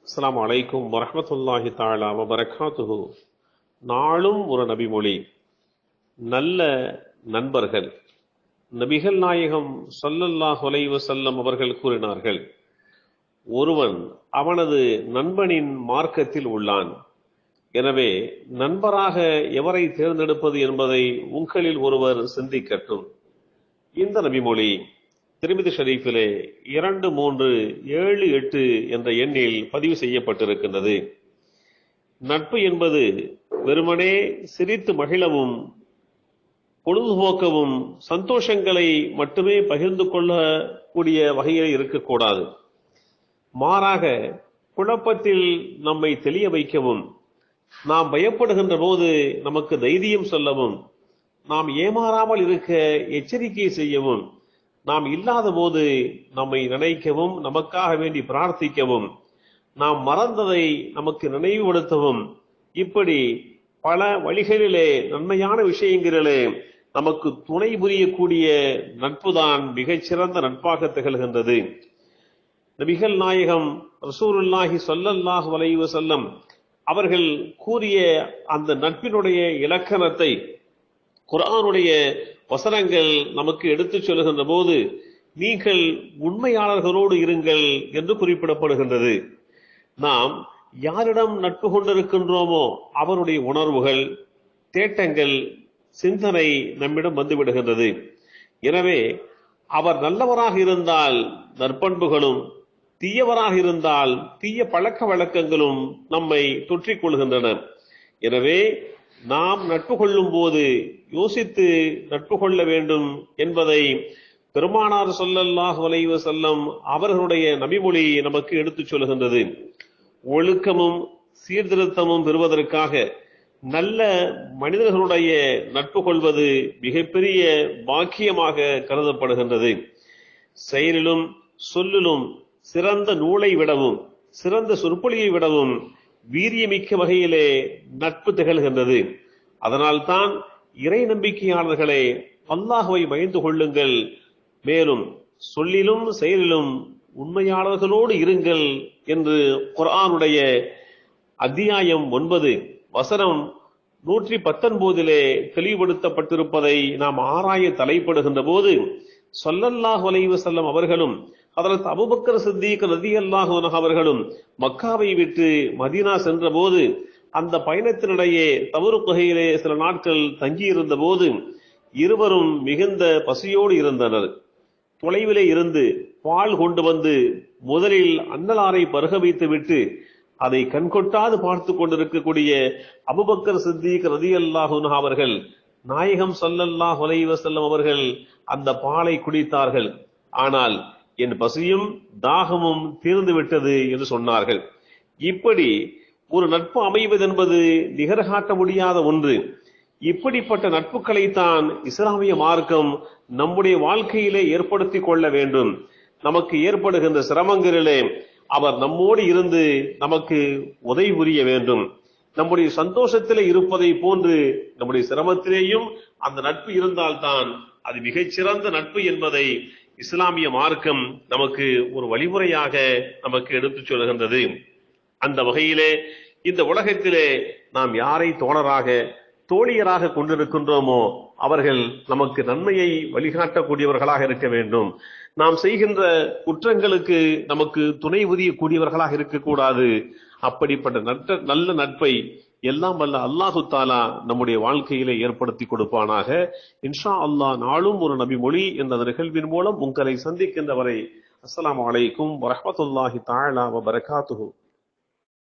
அஸ்ஸலாமு அலைக்கும் வரஹ்மத்துல்லாஹி தஆலா வபரகாத்துஹு நாளும் ஒரு நபிமொழி நல்ல நண்பர்கள் நபிகள் நாயகம் ஸல்லல்லாஹு அலைஹி வஸல்லம் அவர்கள் கூறினார்கள் ஒருவன் அவனது நண்பனின் மார்க்கத்தில் உள்ளான் எனவே நண்பராக எவரை தேர்ந்தெடுப்பது என்பதை உங்களில் ஒருவர் சிந்திக்கட்டும் இந்த நபிமொழி திருமிதி ஷரீஃபிலே இரண்டு மூன்று ஏழு எட்டு என்ற எண்ணில் பதிவு செய்யப்பட்டிருக்கின்றது நட்பு என்பது வெறுமனே சிரித்து மகிழவும் பொழுதுபோக்கவும் சந்தோஷங்களை மட்டுமே பகிர்ந்து கொள்ளக்கூடிய வகையில் இருக்கக்கூடாது மாறாக குழப்பத்தில் நம்மை தெளிய வைக்கவும் நாம் பயப்படுகின்ற போது நமக்கு தைரியம் சொல்லவும் நாம் ஏமாறாமல் இருக்க எச்சரிக்கை செய்யவும் நாம் இல்லாத போது நம்மை நினைக்கவும் நமக்காக வேண்டி பிரார்த்திக்கவும் நாம் மறந்ததை நமக்கு நினைவுபடுத்தவும் இப்படி பல வழிகளிலே நன்மையான விஷயங்களிலே நமக்கு துணை புரியக்கூடிய நட்புதான் மிகச்சிறந்த நட்பாக திகழ்கின்றது நபிகள் நாயகம் ரசூலுல்லாஹி ஸல்லல்லாஹு அலைஹி வஸல்லம் அவர்கள் கூறிய அந்த நட்பினுடைய இலக்கணத்தை குர்ஆனுடைய வசனங்கள் நமக்கு எடுத்துச் சொல்லுகின்ற போது நீங்கள் உண்மையாளர்களோடு இருங்கள் என்று குறிப்பிடப்படுகின்றது நாம் யாரிடம் நட்பு கொண்டிருக்கின்றோமோ அவருடைய உணர்வுகள் தேட்டங்கள் சிந்தனை நம்மிடம் வந்துவிடுகின்றது எனவே அவர் நல்லவராக இருந்தால் நற்பண்புகளும் தீயவராக இருந்தால் தீய பழக்க வழக்கங்களும் நம்மை தொற்றிக் கொள்கின்றன எனவே நாம் நட்பு கொள்ளும் போது யோசித்து நட்பு கொள்ள வேண்டும் என்பதை பெருமானார் சொல்லல்லாஹு அலைஹி வஸல்லம் அவர்களுடைய நபிமொழி நமக்கு எடுத்துச் சொல்கின்றது ஒழுக்கமும் சீர்திருத்தமும் பெறுவதற்காக நல்ல மனிதர்களுடைய நட்பு கொள்வது மிகப்பெரிய பாக்கியமாக கருதப்படுகின்றது செயலிலும் சொல்லிலும் சிறந்த நூலை விடவும் சிறந்த சொற்பொழியை விடவும் வீரியமிக்க வகையிலே நட்பு திகழ்கின்றது அதனால்தான் இறை நம்பிக்கையாளர்களே அல்லாஹுவை பயந்து கொள்ளுங்கள் மேலும் சொல்லிலும் செயலிலும் உண்மையாளர்களோடு இருங்கள் என்று குர்ஆனுடைய அத்தியாயம் ஒன்பது வசனம் நூற்றி பத்தொன்பதிலே தெளிவுபடுத்தப்பட்டிருப்பதை நாம் ஆராய தலைப்படுகின்ற போது சொல்லல்லாஹு அலைஹி வஸல்லம் அவர்களும் ஹதரத் அபூபக்கர் சித்திக் ரலியல்லாஹு அன்ஹு அவர்களும் மக்காவை விட்டு மதீனா சென்றபோது அந்த பயணத்தினிடையே தவறு குகையிலே சில நாட்கள் தங்கியிருந்த போது இருவரும் மிகுந்த பசியோடு இருந்தனர் தொலைவிலே இருந்து பால் கொண்டு வந்து முதலில் அன்னலாரை பருக வைத்துவிட்டு அதை கண்கொட்டாது பார்த்து கொண்டிருக்கக்கூடிய அபுபக்கர் சித்திக் ரதியல்லாஹு அவர்கள் நாயகம் சொல்லல்லாஹ் வசல்லம் அவர்கள் அந்த பாலை குடித்தார்கள் ஆனால் என் பசியும் தாகமும் தீர்ந்து விட்டது என்று சொன்னார்கள் இப்படி ஒரு நட்பு அமைவது என்பது நிகர காட்ட முடியாத ஒன்று இப்படிப்பட்ட நட்புகளைத்தான் இஸ்லாமிய மார்க்கம் நம்முடைய வாழ்க்கையிலே ஏற்படுத்தி கொள்ள வேண்டும் நமக்கு ஏற்படுகின்ற சிரமங்களிலே அவர் நம்மோடு இருந்து நமக்கு உதவி புரிய வேண்டும் நம்முடைய சந்தோஷத்திலே இருப்பதை போன்று நம்முடைய சிரமத்திலேயும் அந்த நட்பு இருந்தால்தான் அது மிகச்சிறந்த நட்பு என்பதை இஸ்லாமிய மார்க்கம் நமக்கு ஒரு வழிமுறையாக நமக்கு எடுத்துச் சொல்கின்றது அந்த வகையிலே இந்த உலகத்திலே நாம் யாரை தோழராக தோழியராக கொண்டிருக்கின்றோமோ அவர்கள் நமக்கு நன்மையை வழிகாட்டக்கூடியவர்களாக இருக்க வேண்டும் நாம் செய்கின்ற குற்றங்களுக்கு நமக்கு துணை உரியக்கூடியவர்களாக இருக்கக்கூடாது அப்படிப்பட்ட நட்ட நல்ல நட்பை எல்லாம் வல்ல அல்லாஹு தாலா நம்முடைய வாழ்க்கையிலே ஏற்படுத்தி கொடுப்பானாக இன்ஷா அல்லாஹ் நாளும் ஒரு நபி மொழி என்ற நிகழ்வின் மூலம் உங்களை சந்திக்கின்ற வரை அஸ்லாம் வலைக்கும் வரமத்துல்லாஹி தாலா வபரகாத்துஹூ